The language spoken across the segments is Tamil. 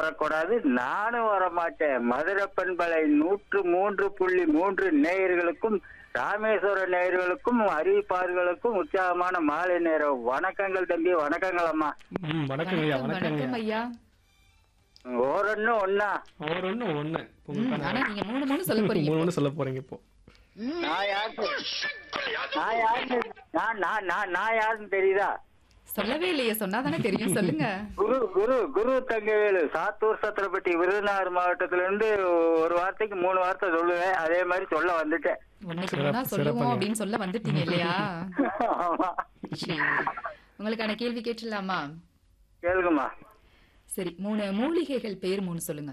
வரக்கூடாது நானும் வரமாட்டேன் மதுரை பண்பலை நூற்று மூன்று புள்ளி மூன்று நேயர்களுக்கும் ராமேஸ்வர நேயர்களுக்கும் அறிவிப்பார்களுக்கும் உற்சாகமான மாலை நேரம் வணக்கங்கள் தம்பி வணக்கங்கள் அம்மா ம் வணக்கம் ஐயா வணக்கம் வணக்கம் வணக்கம் ஐயா ஐயா ஓரன்னு ஒன்னா அவர் ஒண்ணு ஒண்ணு ம், ஆனா நீங்க மூணு மூணு சொல்ல போறீங்க மூணு ஒண்ணு சொல்ல போறீங்க இப்போ நான் யாரு நான் யாருன்னு நான் நான் நான் நான் யாருன்னு தெரியுதா சொல்லவே இல்லையே சொன்னாதானே தெரியும் சொல்லுங்க குரு குரு குரு தங்கவேலு சாத்தூர் சத்திரப்பட்டி விருதுநகர் மாவட்டத்துல இருந்து ஒரு வார்த்தைக்கு மூணு வார்த்தை சொல்லுவேன் அதே மாதிரி சொல்ல வந்துட்டேன் ஒண்ணு சிறப்பு, சொன்னா சொல்லுவோம் சிறப்புங்க. அப்படின்னு சொல்ல வந்துட்டீங்க இல்லையா ஆமா. சரி உங்களுக்கான கேள்வி கேட்டுடலாமா கேளுங்கம்மா சரி மூணு மூலிகைகள் பேர் மூணு சொல்லுங்க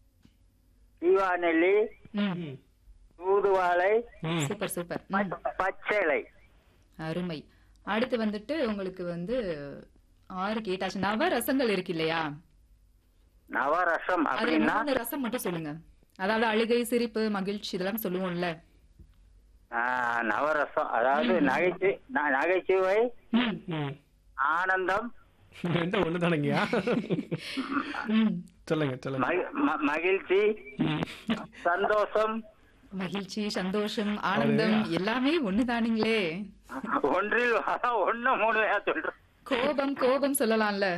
தீவாநெல்லி ம் ம் தூதுவாழை ம் சூப்பர் சூப்பர் ம், பச்சைலை அருமை அடுத்து வந்துட்டு உங்களுக்கு வந்து ஆறு கேட்டாச்சு நவ ரசங்கள் இருக்கு இல்லையா நவரசம் அதுல அப்படின்னா மூணு ரசம் மட்டும் சொல்லுங்க அதாவது அழுகை சிரிப்பு மகிழ்ச்சி இதெல்லாம் சொல்லுவோம்ல ஆ, நவரசம் அதாவது நகைச்சு ந- நகைச்சுவை ம், ம் ஆனந்தம் ரெண்டும் ஒண்ணு தானங்கய்யா ம். சொல்லுங்க சொல்லுங்க மகி- ம- மகிழ்ச்சி ம். சந்தோஷம் மகிழ்ச்சி சந்தோஷம் ஆனந்தம் எல்லாமே ஒண்ணுதானுங்களே ஒன்றில் அதான் ஒண்ணு மூணு சொல்றேன் கோபம் கோபம் சொல்லலாம்ல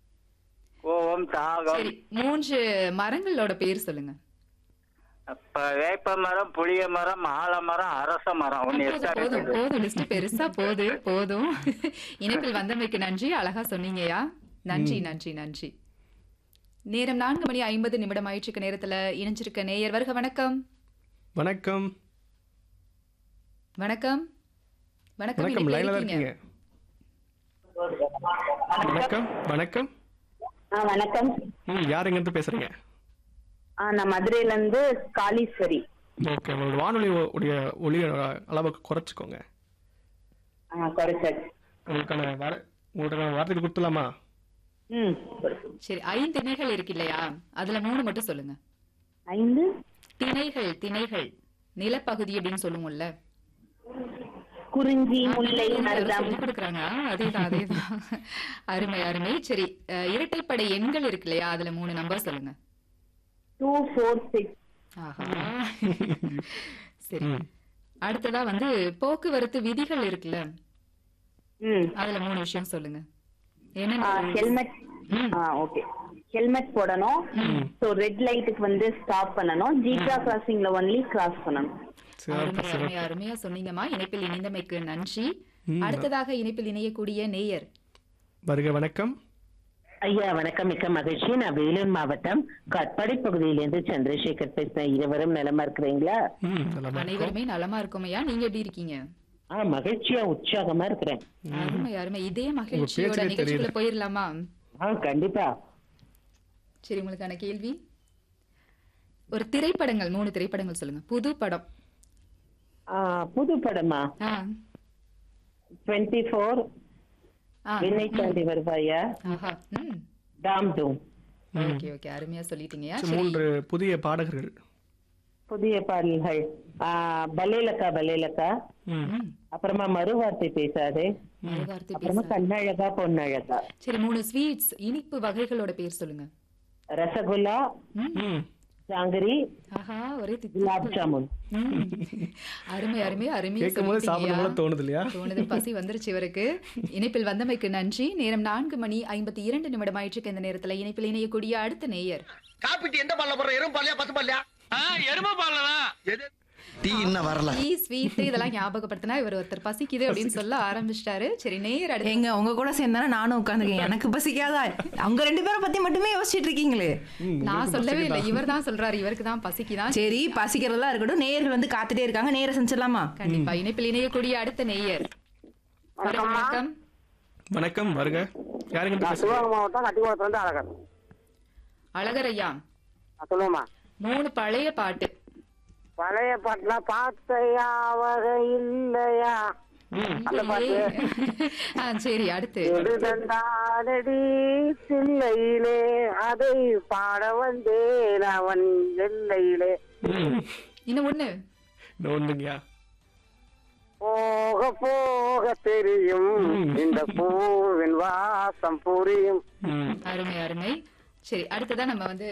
கோபம் தாகம் சரி மூன்று மரங்களோட பேர் சொல்லுங்க அப்ப வேப்ப மரம் புளிய மரம் ஆலமரம் அரச மரம் ஒண்ணு போதும் எக்ஸ்ட்ரா போதும் இருக்குது. போதும் லிஸ்ட் பெருசா போகுது போதும் இணைப்பில் வந்தமைக்கு நன்றி அழகா சொன்னீங்கயா நன்றி நன்றி நன்றி நேரம் நான்கு மணி ஐம்பது நிமிடம் ஆயிற்றுக்க நேரத்துல இணைஞ்சிருக்க நேயர் வருக வணக்கம் வணக்கம் வணக்கம் வணக்கம் வணக்கம் இணைப்பில் லைன்ல தான் இருக்கீங்க. இருக்கீங்க வணக்கம் வணக்கம் ஆ வணக்கம் ம் யார் எங்க இருந்து பேசுறீங்க ஆ நான் மதுரையில இருந்து காளீஸ்வரி ஓகே உங்களோட வானொலி ஒ- உடைய ஒளியோட அளவை குறைச்சிக்கோங்க ஆ குறைச்சல் உங்களுக்கான வார உங்களோட வார்த்தைக்கு கொடுத்துலாமா ம் சரி ஐந்து திணைகள் இருக்கு இல்லையா அதுல மூணு மட்டும் சொல்லுங்க ஐந்து திணைகள் திணைகள் நிலப்பகுதி அப்படின்னு சொல்லுவோம்ல குறிஞ்சி ஆ, முல்லை யாரோ மருதம் சொல்லிக் கொடுக்குறாங்க ஆ, அதேதான் அதேதான் அருமை அருமை சரி அஹ், இரட்டைப்படை எண்கள் இருக்கு இல்லையா அதுல மூணு நம்பர் சொல்லுங்க டூ ஃபோர் சிக்ஸ் ஆஹா சரி ம். அடுத்ததா வந்து போக்குவரத்து விதிகள் இருக்குல்ல ம் அதுல மூணு விஷயம் சொல்லுங்க ஆ என்னென்ன ஹெல்மெட் ஆ ஓகே ஹெல்மெட் போடணும் ஸோ ரெட் லைட்டுக்கு வந்து ஸ்டாப் பண்ணணும் ஜீப்ரா கிராசிங்ல ஒன்லி கிராஸ் பண்ணணும் சிறப்பு அருமை சிறப்பு அருமை அருமையா சொன்னீங்கம்மா இணைப்பில் இணைந்தமைக்கு நன்றி அடுத்ததாக இணைப்பில் இணையக்கூடிய நேயர் வருக வணக்கம் ஐயா வணக்கம் மிக்க மகிழ்ச்சி நான் வேலூர் மாவட்டம் கட்பாடி பகுதியிலிருந்து சந்திரசேகர் பேசுறேன் இருவரும் நலமா இருக்கிறீங்களா ம் நலமா இருக்கோம். அனைவருமே நலமா இருக்கோமையா நீங்க எப்படி இருக்கீங்க ஆ மகிழ்ச்சியா உற்சாகமா இருக்கிறேன் அருமை அருமை இதே மகிழ்ச்சியோட பேச்சிலே நிகழ்ச்சிக்குள்ள தெரியுது. போயிடலாமா ஆ கண்டிப்பா சரி உங்களுக்கான கேள்வி ஒரு திரைப்படங்கள் மூணு திரைப்படங்கள் சொல்லுங்க புது படம் ஆ புது படமா ஆ டுவெண்ட்டி ஃபோர் ஆ விண்ணை தாண்டி வருவாயா ஆஹா ம் டாம் டூம் ஓகே ஓகே அருமையா சொல்லிட்டீங்கயா சரி, சரி மூன்று புதிய பாடகர்கள் புதிய பாடல்கள் ஆ பலேலக்கா பலேலக்கா ம் ம் அப்புறமா மறுவார்த்தை பேசாதே மறுவார்த்தை அப்புறமா பேச கண்ணழகா பொன்னழகா சரி மூணு ஸ்வீட்ஸ் இனிப்பு வகைகளோட பேர் சொல்லுங்க ரசகுல்லா ம் ம் ஜாங்கிரி ஆஹா ஒரே திக்கு குலாப் ஜாமுன் ம். அருமை அருமை அருமையா கேட்கும் போது சாப்பிடும் போல சொல்லிட்டீங்கயா. தோணுது இல்லையா தோணுது பசி வந்துருச்சு இவருக்கு இணைப்பில் வந்தமைக்கு நன்றி நேரம் நான்கு மணி ஐம்பத்தி இரண்டு நிமிடம் ஆயிற்றுக்கு இந்த நேரத்துல இணைப்பில் இணையக்கூடிய அடுத்த நேயர் காப்பிட்டு எந்த பால்ல போடுற எறும்பு பால்லையா பசு பால்லையா எரும பால்லதான் எது டீ இன்னும் வரல டீ ஸ்வீட் இதெல்லாம் ஞாபகப்படுத்தினா இவர் ஒருத்தர் பசிக்குது அப்படின்னு சொல்ல ஆரம்பிச்சிட்டாரு சரி நேயர் அடுத்து எங்க உங்க கூட சேர்ந்தானே நானும் உட்காந்துருக்கேன் எனக்கு பசிக்காதா அவங்க ரெண்டு பேரும் பத்தி மட்டுமே யோசிச்சுட்டு இருக்கீங்களே நான் சொல்லவே இல்லை இவர் தான் சொல்றாரு இவருக்கு தான் பசிக்குதான் சரி பசிக்கிறதெல்லாம் இருக்கட்டும் நேயர்கள் வந்து காத்துட்டே இருக்காங்க நேர செஞ்சிடலாமா கண்டிப்பா இணைப்பில் இணையக்கூடிய அடுத்த நேயர் வணக்கம் வணக்கம் வருக யாருங்க இருந்து பேசுறீங்க சிவகங்கை மாவட்டம் கட்டிக்குளத்துல இருந்து அழகர் அழகர் ஐயா சொல்லுவோமா மூணு பழைய பாட்டு பழைய பாட்டுல பார்த்தையா வகை இல்லையா அந்த பாட்டு ஆ, சரி அடுத்து எழுதண்டானடி சில்லையிலே அதை பாட வந்தேன் அவன் எல்லையிலே ம் இன்னும் ஒண்ணு இன்னும் ஒண்ணுங்கய்யா போக போக தெரியும் இந்த பூவின் வாசம் புரியும் ம் அருமை அருமை சரி அடுத்ததான் நம்ம வந்து